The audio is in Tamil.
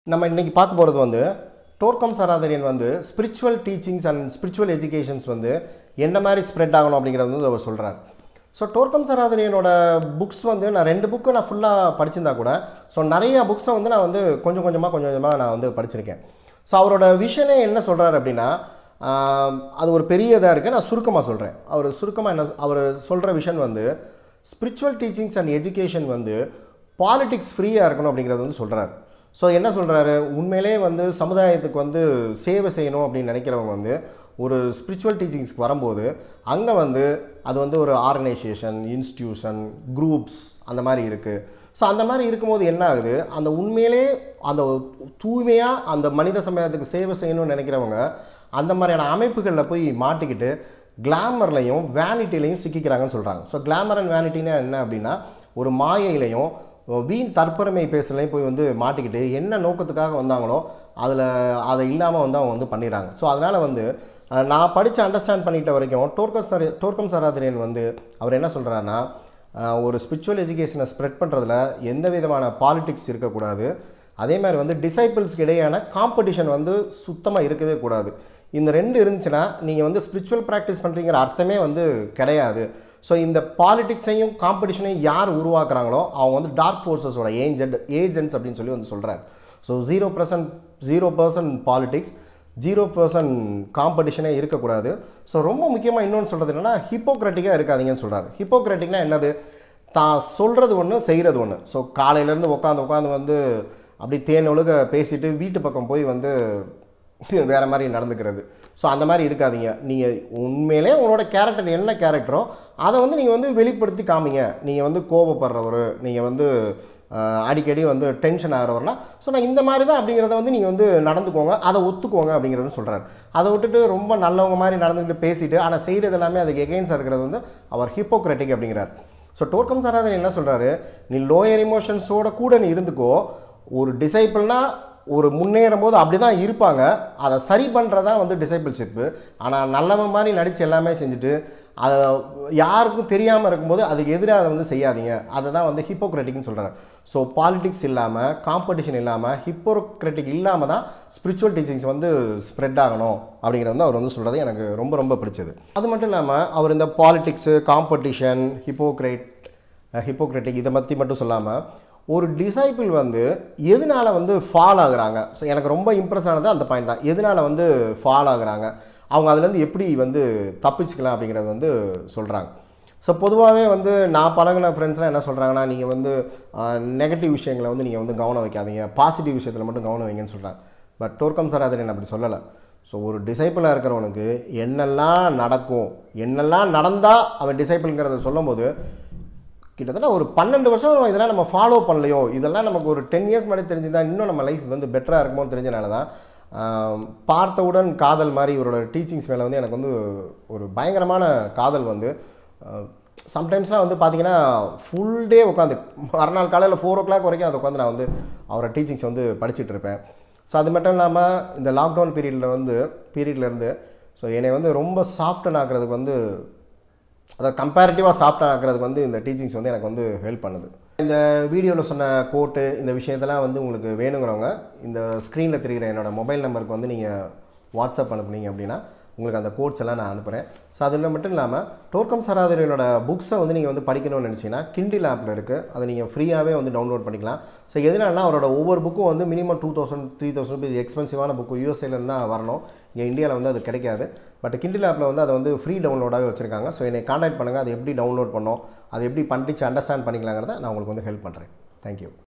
நம்ம இன்னைக்கு பார்க்க போகிறது வந்து டோர்கம் சராதரியன் வந்து spiritual teachings and spiritual educations வந்து என்ன மாதிரி ஸ்ப்ரெட் ஆகணும் அப்படிங்கிறது வந்து அவர் சொல்கிறார் ஸோ டோர்கம் சராதரியனோட புக்ஸ் வந்து நான் ரெண்டு புக்கு நான் ஃபுல்லாக படிச்சிருந்தா கூட ஸோ நிறைய புக்ஸை வந்து நான் வந்து கொஞ்சம் கொஞ்சமாக கொஞ்சம் கொஞ்சமாக நான் வந்து படிச்சிருக்கேன் ஸோ அவரோட விஷனே என்ன சொல்கிறாரு அப்படின்னா ஆம், அது ஒரு பெரிய இதாக இருக்குது நான் சுருக்கமாக சொல்கிறேன் அவர் சுருக்கமாக என்ன அவர் சொல்கிற விஷன் வந்து ஸ்பிரிச்சுவல் டீச்சிங்ஸ் அண்ட் எஜுகேஷன் வந்து பாலிடிக்ஸ் ஃப்ரீயாக இருக்கணும் அப்படிங்கிறது வந்து சொல்கிறார் ஸோ என்ன சொல்கிறாரு உண்மையிலே வந்து சமுதாயத்துக்கு வந்து சேவை செய்யணும் அப்படின்னு நினைக்கிறவங்க வந்து ஒரு ஸ்பிரிச்சுவல் டீச்சிங்ஸ்க்கு வரும்போது அங்கே வந்து அது வந்து ஒரு ஆர்கனைசேஷன் இன்ஸ்டியூஷன் குரூப்ஸ் அந்த மாதிரி இருக்குது ஸோ அந்த மாதிரி இருக்கும்போது என்ன ஆகுது அந்த உண்மையிலே அந்த தூய்மையாக அந்த மனித சமுதாயத்துக்கு சேவை செய்யணும்னு நினைக்கிறவங்க அந்த மாதிரியான அமைப்புகளில் போய் மாட்டிக்கிட்டு கிளாமர்லையும் வேனிட்டிலையும் சிக்கிக்கிறாங்கன்னு சொல்கிறாங்க ஸோ கிளாமர் அண்ட் வேனிட்டினா என்ன அப்படின்னா ஒரு மாயையிலையும் வீண் தற்பெருமை பேசுறதுலையும் போய் வந்து மாட்டிக்கிட்டு என்ன நோக்கத்துக்காக வந்தாங்களோ அதில் அதை இல்லாமல் வந்து அவங்க வந்து பண்ணிடுறாங்க ஸோ அதனால் வந்து அஹ், நான் படித்து அண்டர்ஸ்டாண்ட் பண்ணிட்ட வரைக்கும் டோர்க்கம் சரி டோர்க்கம் சராதிரியன் வந்து அவர் என்ன சொல்கிறாருன்னா அஹ், ஒரு ஸ்பிரிச்சுவல் எஜுகேஷனை ஸ்ப்ரெட் பண்ணுறதுல எந்த விதமான பாலிடிக்ஸ் இருக்கக்கூடாது அதே மாதிரி வந்து டிசைபிள்ஸ்க்கு இடையான காம்படிஷன் வந்து சுத்தமாக இருக்கவே கூடாது இந்த ரெண்டு இருந்துச்சுன்னா நீங்கள் வந்து ஸ்பிரிச்சுவல் ப்ராக்டிஸ் பண்ணுறீங்கிற அர்த்தமே வந்து கிடையாது ஸோ இந்த பாலிடிக்ஸையும் காம்படிஷனையும் யார் உருவாக்குறாங்களோ அவங்க வந்து டார்க் ஃபோர்ஸஸோட ஏஜென்ட் ஏஜென்ட்ஸ் அப்படின்னு சொல்லி வந்து சொல்கிறார் so zero percent zero percent politics zero percent காம்படிஷனே இருக்கக்கூடாது ஸோ ரொம்ப முக்கியமாக இன்னொன்று சொல்கிறது என்னென்னா ஹிப்போக்ராட்டிக்காக இருக்காதீங்கன்னு சொல்கிறார் ஹிப்போக்ராட்டிக்னா என்னது தான் சொல்கிறது ஒன்று செய்கிறது ஒன்று ஸோ காலையிலேருந்து உட்காந்து உட்காந்து வந்து அப்படி தேன் ஒழுக பேசிட்டு வீட்டு பக்கம் போய் வந்து வேறு மாதிரி நடந்துக்கிறது ஸோ அந்த மாதிரி இருக்காதீங்க நீங்கள் உண்மையிலே உங்களோட கேரக்டர் என்ன கேரக்டரோ அதை வந்து நீங்கள் வந்து வெளிப்படுத்தி காமிங்க நீங்கள் வந்து கோபப்படுறவர் நீங்கள் வந்து ஆஹ், அடிக்கடி வந்து டென்ஷன் ஆகிறவர்னா ஸோ நான் இந்த மாதிரி தான் அப்படிங்கிறத வந்து நீங்கள் வந்து நடந்துக்கோங்க அதை ஒத்துக்கோங்க அப்படிங்கிறது சொல்கிறார் அதை விட்டுட்டு ரொம்ப நல்லவங்க மாதிரி நடந்துக்கிட்டு பேசிட்டு ஆனால் செய்கிறது எல்லாமே அதுக்கு எகெயின்ஸ்டாக இருக்கிறது வந்து அவர் ஹிப்போக்ராட்டிக் அப்படிங்கிறார் ஸோ டோர்க்கம் சராதன் என்ன சொல்கிறாரு நீ லோயர் இமோஷன்ஸோட கூட நீ இருந்துக்கோ ஒரு டிசைபிள்னா ஒரு முன்னேறும் போது அப்படி தான் இருப்பாங்க அதை சரி பண்ணுறதா வந்து டிசைபிள்ஷிப்பு ஆனால் நல்லவன் மாதிரி நடித்து எல்லாமே செஞ்சுட்டு அதை யாருக்கும் தெரியாமல் இருக்கும்போது அதுக்கு எதிராக அதை வந்து செய்யாதீங்க அதை தான் வந்து ஹிப்போக்ராட்டிக்னு சொல்கிறார் ஸோ பாலிடிக்ஸ் இல்லாமல் காம்படிஷன் இல்லாமல் ஹிப்போக்ராட்டிக் இல்லாமல் தான் ஸ்பிரிச்சுவல் டீச்சிங்ஸ் வந்து ஸ்ப்ரெட் ஆகணும் அப்படிங்கிறது வந்து அவர் வந்து சொல்கிறது எனக்கு ரொம்ப ரொம்ப பிடிச்சது அது மட்டும் இல்லாமல் அவர் இந்த பாலிடிக்ஸு காம்படிஷன் ஹிப்போக்ரேட் ஹிப்போக்ரட்டிக் இதை பற்றி மட்டும் சொல்லாமல் ஒரு டிசைபிள் வந்து எதனால் வந்து ஃபால் ஆகுறாங்க ஸோ எனக்கு ரொம்ப இம்ப்ரெஸ் ஆனது அந்த பாயிண்ட் தான் எதனால் வந்து ஃபால் ஆகுறாங்க அவங்க அதுலேருந்து எப்படி வந்து தப்பிச்சுக்கலாம் அப்படிங்கிறது வந்து சொல்கிறாங்க ஸோ பொதுவாகவே வந்து நான் பழகின ஃப்ரெண்ட்ஸ்லாம் என்ன சொல்கிறாங்கன்னா நீங்கள் வந்து நெகட்டிவ் விஷயங்களை வந்து நீங்கள் வந்து கவனம் வைக்காதீங்க பாசிட்டிவ் விஷயத்தில் மட்டும் கவனம் வைங்கன்னு சொல்கிறாங்க பட் டோர்க்கம் சராதரன் அப்படி சொல்லலை ஸோ ஒரு டிசைபிளாக இருக்கிறவனுக்கு என்னெல்லாம் நடக்கும் என்னெல்லாம் நடந்தால் அவன் டிசைபிள்ங்கிறத சொல்லும்போது கிட்டத்தட்ட ஒரு பன்னெண்டு வருஷம் இதெல்லாம் நம்ம ஃபாலோ பண்ணலையோ இதெல்லாம் நமக்கு ஒரு டென் இயர்ஸ் முன்னாடி தெரிஞ்சுதா இன்னும் நம்ம லைஃப் வந்து பெட்டராக இருக்குமோன்னு தெரிஞ்சனால தான் ஆம், பார்த்தவுடன் காதல் மாதிரி இவரோட டீச்சிங்ஸ் மேலே வந்து எனக்கு வந்து ஒரு பயங்கரமான காதல் வந்து சம்டைம்ஸ்லாம் வந்து பார்த்தீங்கன்னா ஃபுல் டே உட்காந்து மறுநாள் காலையில் ஃபோர் ஓ கிளாக் வரைக்கும் அதை உட்காந்து நான் வந்து அவரோட டீச்சிங்ஸ் வந்து படிச்சுட்டு இருப்பேன் ஸோ அது மட்டும் இல்லாமல் இந்த லாக்டவுன் பீரியடில் வந்து பீரியட்லேருந்து ஸோ என்னை வந்து ரொம்ப சாஃப்டன் ஆக்குறதுக்கு வந்து அதை கம்பேரிட்டிவாக சாஃப்டாக ஆக்கிறதுக்கு வந்து இந்த டீச்சிங்ஸ் வந்து எனக்கு வந்து ஹெல்ப் பண்ணுது இந்த வீடியோவில் சொன்ன கோட்டு இந்த விஷயத்தெல்லாம் வந்து உங்களுக்கு வேணுங்கிறவங்க இந்த ஸ்க்ரீனில் தெரிகிற என்னோட மொபைல் நம்பருக்கு வந்து நீங்கள் வாட்ஸ்அப் அனுப்புனீங்க அப்படின்னா உங்களுக்கு அந்த கோட்ஸ் எல்லாம் நான் அனுப்புகிறேன் ஸோ அதில் மட்டும் இல்லாமல் டோர்க்கம் சராதரியோட புக்ஸை வந்து நீங்கள் வந்து படிக்கணும்னு நினச்சிங்கன்னா கிண்டில் ஆப்பில் இருக்குது அதை நீங்கள் ஃப்ரீயாகவே வந்து டவுன்லோட் பண்ணிக்கலாம் ஸோ எதனாலனா அவரோட ஒவ்வொரு புக்கும் வந்து minimum two thousand three thousand rupees எக்ஸ்பென்சிவான புக்கு யூஎஸ்ஏலேருந்து தான் வரணும் இங்கே இந்தியாவில் வந்து அது கிடைக்காது பட் கிண்டில் ஆப்பில் வந்து அதை வந்து ஃப்ரீ டவுன்லோடாகவே வச்சுருக்காங்க ஸோ என்னை காண்டாக்ட் பண்ணுங்கள் அதை எப்படி டவுன்லோட் பண்ணோம் அதை எப்படி படித்து அண்டர்ஸ்டாண்ட் பண்ணிக்கலாங்கிறத நான் உங்களுக்கு வந்து ஹெல்ப் பண்ணுறேன் தேங்க்யூ